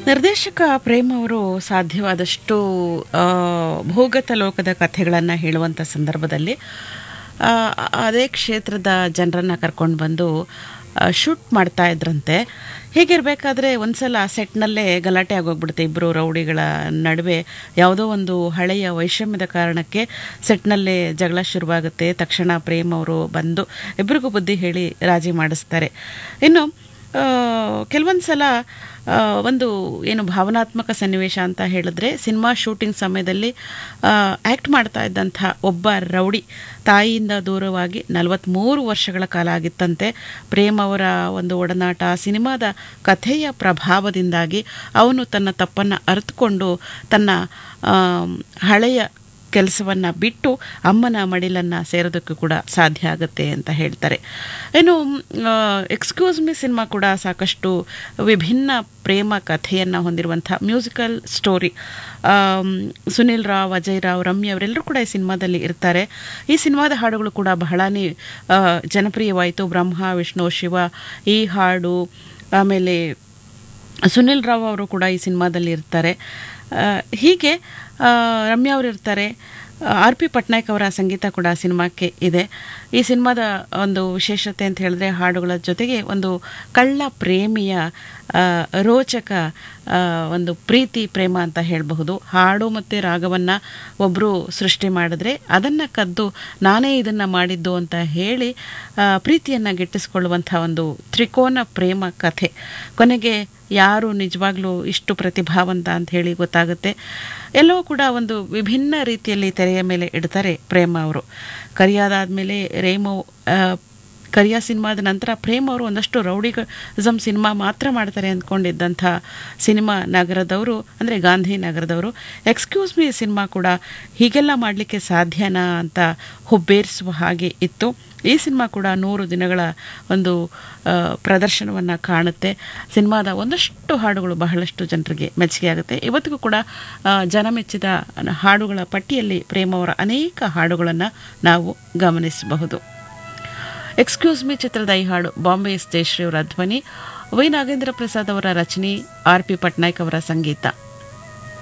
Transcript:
ನಿರ್ದೇಶಕ ಪ್ರೇಮ್ ಅವರು ಸಾಧ್ಯವಾದಷ್ಟು ಆ, ಭೂಗತ ಲೋಕದ ಕಥೆಗಳನ್ನು ಹೇಳುವಂಥ ಸಂದರ್ಭದಲ್ಲಿ ಆ, ಅದೇ ಕ್ಷೇತ್ರದ ಜನರನ್ನು ಕರ್ಕೊಂಡು ಬಂದು ಶೂಟ್ ಮಾಡ್ತಾ ಇದ್ರಂತೆ ಹೀಗಿರಬೇಕಾದ್ರೆ ಒಂದ್ಸಲ ಸೆಟ್ನಲ್ಲೇ ಗಲಾಟೆ ಆಗೋಗ್ಬಿಡುತ್ತೆ ಇಬ್ಬರು ರೌಡಿಗಳ ನಡುವೆ ಯಾವುದೋ ಒಂದು ಹಳೆಯ ವೈಷಮ್ಯದ ಕಾರಣಕ್ಕೆ ಸೆಟ್ನಲ್ಲೇ ಜಗಳ ಶುರುವಾಗುತ್ತೆ ತಕ್ಷಣ ಪ್ರೇಮ್ ಅವರು ಬಂದು ಇಬ್ಬರಿಗೂ ಬುದ್ಧಿ ಹೇಳಿ ರಾಜಿ ಮಾಡಿಸ್ತಾರೆ ಇನ್ನು ಕೆಲವೊಂದು ಸಲ ಆ, ಒಂದು ಏನು ಭಾವನಾತ್ಮಕ ಸನ್ನಿವೇಶ ಅಂತ ಹೇಳಿದ್ರೆ ಸಿನಿಮಾ ಶೂಟಿಂಗ್ ಸಮಯದಲ್ಲಿ ಆ್ಯಕ್ಟ್ ಮಾಡ್ತಾ ಇದ್ದಂಥ ಒಬ್ಬ ರೌಡಿ ತಾಯಿಯಿಂದ ದೂರವಾಗಿ ನಲವತ್ತ್ಮೂರು ವರ್ಷಗಳ ಕಾಲ ಆಗಿತ್ತಂತೆ ಪ್ರೇಮ್ ಅವರ ಒಂದು ಒಡನಾಟ ಸಿನಿಮಾದ ಕಥೆಯ ಪ್ರಭಾವದಿಂದಾಗಿ ಅವನು ತನ್ನ ತಪ್ಪನ್ನು ಅರಿತುಕೊಂಡು ತನ್ನ ಆಮ್, ಹಳೆಯ ಕೆಲಸವನ್ನು ಬಿಟ್ಟು ಅಮ್ಮನ ಮಡಿಲನ್ನು ಸೇರೋದಕ್ಕೂ ಕೂಡ ಸಾಧ್ಯ ಆಗುತ್ತೆ ಅಂತ ಹೇಳ್ತಾರೆ ಇನ್ನು ಎಕ್ಸ್ಕ್ಯೂಸ್ ಮಿ ಸಿನಿಮಾ ಕೂಡ ಸಾಕಷ್ಟು ವಿಭಿನ್ನ ಪ್ರೇಮ ಕಥೆಯನ್ನು ಹೊಂದಿರುವಂಥ ಮ್ಯೂಸಿಕಲ್ ಸ್ಟೋರಿ ಸುನಿಲ್ ರಾವ್ ಅಜಯ್ ರಾವ್ ರಮ್ಯ ಅವರೆಲ್ಲರೂ ಕೂಡ ಈ ಸಿನಿಮಾದಲ್ಲಿ ಇರ್ತಾರೆ ಈ ಸಿನಿಮಾದ ಹಾಡುಗಳು ಕೂಡ ಬಹಳನೇ ಆ, ಜನಪ್ರಿಯವಾಯಿತು ಬ್ರಹ್ಮ ವಿಷ್ಣು ಶಿವ ಈ ಹಾಡು ಆಮೇಲೆ ಸುನಿಲ್ ರಾವ್ ಅವರು ಕೂಡ ಈ ಸಿನಿಮಾದಲ್ಲಿ ಇರ್ತಾರೆ ಆ, ಹೀಗೆ ಆ, ರಮ್ಯಾ ಅವರು ಇರ್ತಾರೆ ಆರ್ ಪಿ ಪಟ್ನಾಯಕ್ ಅವರ ಸಂಗೀತ ಕೂಡ ಸಿನಿಮಾಕ್ಕೆ ಇದೆ ಈ ಸಿನಿಮಾದ ಒಂದು ವಿಶೇಷತೆ ಅಂತ ಹೇಳಿದ್ರೆ ಹಾಡುಗಳ ಜೊತೆಗೆ ಒಂದು ಕಳ್ಳ ಪ್ರೇಮಿಯ ಆ, ರೋಚಕ ಆ, ಒಂದು ಪ್ರೀತಿ ಪ್ರೇಮ ಅಂತ ಹೇಳಬಹುದು ಹಾಡು ಮತ್ತು ರಾಗವನ್ನು ಒಬ್ಬರು ಸೃಷ್ಟಿ ಮಾಡಿದ್ರೆ ಅದನ್ನು ಕದ್ದು ನಾನೇ ಇದನ್ನು ಮಾಡಿದ್ದು ಅಂತ ಹೇಳಿ ಆ, ಪ್ರೀತಿಯನ್ನು ಗಿಟ್ಟಿಸ್ಕೊಳ್ಳುವಂಥ ಒಂದು ತ್ರಿಕೋನ ಪ್ರೇಮ ಕಥೆ ಕೊನೆಗೆ ಯಾರು ನಿಜವಾಗ್ಲೂ ಇಷ್ಟು ಪ್ರತಿಭಾವಂತ ಅಂತ ಹೇಳಿ ಗೊತ್ತಾಗುತ್ತೆ ಎಲ್ಲವೂ ಕೂಡ ಒಂದು ವಿಭಿನ್ನ ರೀತಿಯಲ್ಲಿ ತೆರೆಯ ಮೇಲೆ ಇಡ್ತಾರೆ ಪ್ರೇಮ ಅವರು ಕರಿಯಾದಾದ್ಮೇಲೆ ರೇಮು ಆ, ಕರಿಯಾ ಸಿನಿಮಾದ ನಂತರ ಪ್ರೇಮ್ ಅವರು ಒಂದಷ್ಟು ರೌಡಿಸಮ್ ಸಿನಿಮಾ ಮಾತ್ರ ಮಾಡ್ತಾರೆ ಅಂದ್ಕೊಂಡಿದ್ದಂಥ ಸಿನಿಮಾ ನಗರದವರು ಅಂದರೆ ಗಾಂಧಿ ನಗರದವರು ಎಕ್ಸ್ಕ್ಯೂಸ್ ಮಿ ಸಿನಿಮಾ ಕೂಡ ಹೀಗೆಲ್ಲ ಮಾಡಲಿಕ್ಕೆ ಸಾಧ್ಯನಾ ಅಂತ ಹುಬ್ಬೇರಿಸುವ ಹಾಗೆ ಇತ್ತು ಈ ಸಿನಿಮಾ ಕೂಡ ನೂರು ದಿನಗಳ ಒಂದು ಪ್ರದರ್ಶನವನ್ನು ಕಾಣುತ್ತೆ ಸಿನಿಮಾದ ಒಂದಷ್ಟು ಹಾಡುಗಳು ಬಹಳಷ್ಟು ಜನರಿಗೆ ಮೆಚ್ಚುಗೆ ಆಗುತ್ತೆ ಇವತ್ತಿಗೂ ಕೂಡ ಆ, ಜನಮೆಚ್ಚಿದ ಹಾಡುಗಳ ಪಟ್ಟಿಯಲ್ಲಿ ಪ್ರೇಮ ಅವರ ಅನೇಕ ಹಾಡುಗಳನ್ನು ನಾವು ಗಮನಿಸಬಹುದು ಎಕ್ಸ್ಕ್ಯೂಸ್ ಮಿ ಚಿತ್ರದ ಈ ಹಾಡು ಬಾಂಬೆ ಜಯಶ್ರೀ ಅವರ ಧ್ವನಿ ವೈ ನಾಗೇಂದ್ರ ಪ್ರಸಾದ್ ಅವರ ರಚನೆ ಆರ್ ಪಿ ಪಟ್ನಾಯಕ್ ಅವರ ಸಂಗೀತ